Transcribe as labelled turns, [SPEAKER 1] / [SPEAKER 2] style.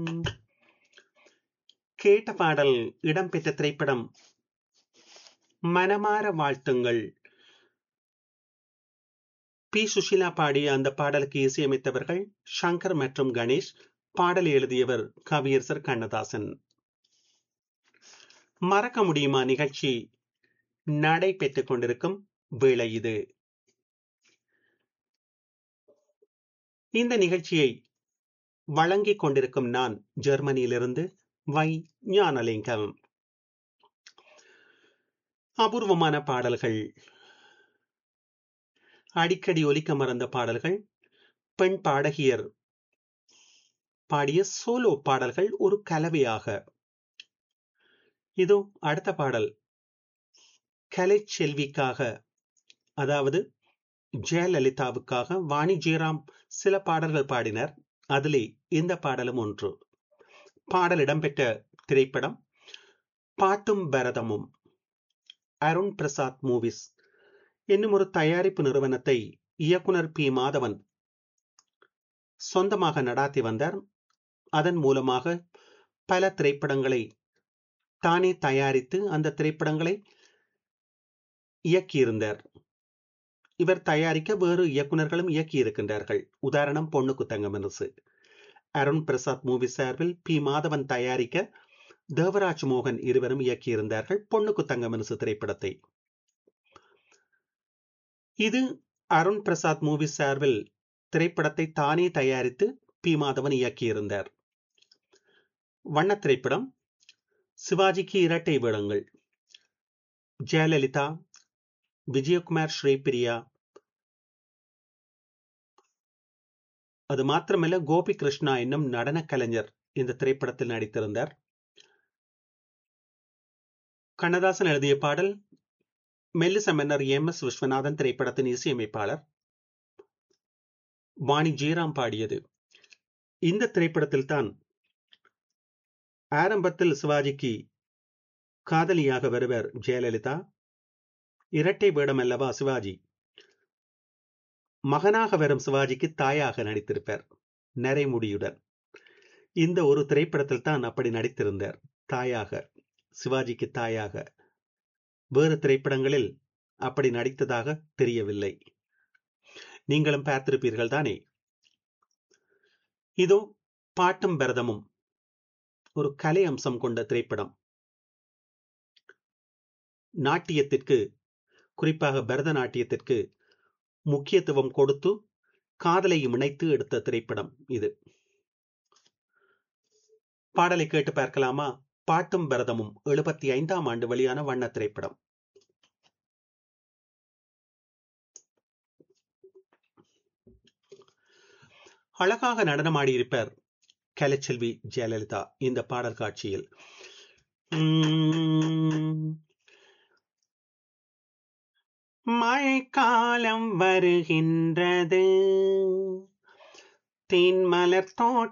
[SPEAKER 1] கேட்ட பாடல் இடம்பெற்ற திரைப்படம் மனமார வாழ்த்துங்கள் பி சுஷிலா பாடிய அந்த பாடலுக்கு இசையமைத்தவர்கள் சங்கர் மற்றும் கணேஷ் பாடல் எழுதியவர் கவியரசர் கண்ணதாசன் மறக்க முடியுமா நிகழ்ச்சி நடைபெற்றுக் கொண்டிருக்கும் வேளை இது இந்த நிகழ்ச்சியை வழங்கிக் கொண்டிருக்கும் நான் ஜெர்மனியிலிருந்து வை ஞானலிங்கம் அபூர்வமான பாடல்கள் அடிக்கடி ஒலிக்க மறந்த பாடல்கள் பெண் பாடகியர் பாடிய சோலோ பாடல்கள் ஒரு கலவையாக இதோ அடுத்த பாடல் கலை செல்விக்காக அதாவது ஜெயலலிதாவுக்காக வாணி ஜெயராம் சில பாடல்கள் பாடினர் அதிலே இந்த பாடலும் ஒன்று பாடல் இடம்பெற்ற திரைப்படம் பாட்டும் பரதமும் அருண் பிரசாத் மூவிஸ் என்னும் ஒரு தயாரிப்பு நிறுவனத்தை இயக்குனர் பி மாதவன் சொந்தமாக நடாத்தி வந்தார் அதன் மூலமாக பல திரைப்படங்களை தானே தயாரித்து அந்த திரைப்படங்களை இயக்கியிருந்தார் இவர் தயாரிக்க வேறு இயக்குநர்களும் இயக்கி இருக்கின்றார்கள் உதாரணம் பொண்ணுக்கு தங்கமனசு அருண் பிரசாத் மூவி சார்பில் பி மாதவன் தயாரிக்க தேவராஜ் மோகன் இருவரும் இயக்கியிருந்தார்கள் பொண்ணுக்கு தங்கமனசு திரைப்படத்தை இது அருண் பிரசாத் மூவி சார்பில் திரைப்படத்தை தானே தயாரித்து பி மாதவன் இயக்கியிருந்தார் வண்ண திரைப்படம் சிவாஜிக்கு இரட்டை வேடங்கள் ஜெயலலிதா விஜயகுமார் ஸ்ரீபிரியா அது மாத்திரமல்ல கோபி கிருஷ்ணா என்னும் நடன கலைஞர் இந்த திரைப்படத்தில் நடித்திருந்தார் கண்ணதாசன் எழுதிய பாடல் மெல்லிச மன்னர் எம் எஸ் விஸ்வநாதன் திரைப்படத்தின் இசையமைப்பாளர் வாணி ஜெயராம் பாடியது இந்த திரைப்படத்தில் தான் ஆரம்பத்தில் சிவாஜிக்கு காதலியாக வருவர் ஜெயலலிதா இரட்டை வேடம் அல்லவா சிவாஜி மகனாக வரும் சிவாஜிக்கு தாயாக நடித்திருப்பார் நரைமுடியுடன் இந்த ஒரு திரைப்படத்தில் தான் அப்படி நடித்திருந்தார் தாயாக சிவாஜிக்கு தாயாக வேறு திரைப்படங்களில் அப்படி நடித்ததாக தெரியவில்லை நீங்களும் பார்த்திருப்பீர்கள் தானே இதோ பாட்டும் பரதமும் ஒரு கலை அம்சம் கொண்ட திரைப்படம் நாட்டியத்திற்கு குறிப்பாக பரதநாட்டியத்திற்கு முக்கியத்துவம் கொடுத்து காதலையும் இணைத்து எடுத்த திரைப்படம் இது பாடலை கேட்டு பார்க்கலாமா பாட்டும் பரதமும் எழுபத்தி ஐந்தாம் ஆண்டு வெளியான வண்ண திரைப்படம் அழகாக நடனமாடியிருப்பார் கலைச்செல்வி ஜெயலலிதா இந்த பாடல் காட்சியில் மழைக்காலம் வருகின்றது தென்மலர் தோட்ட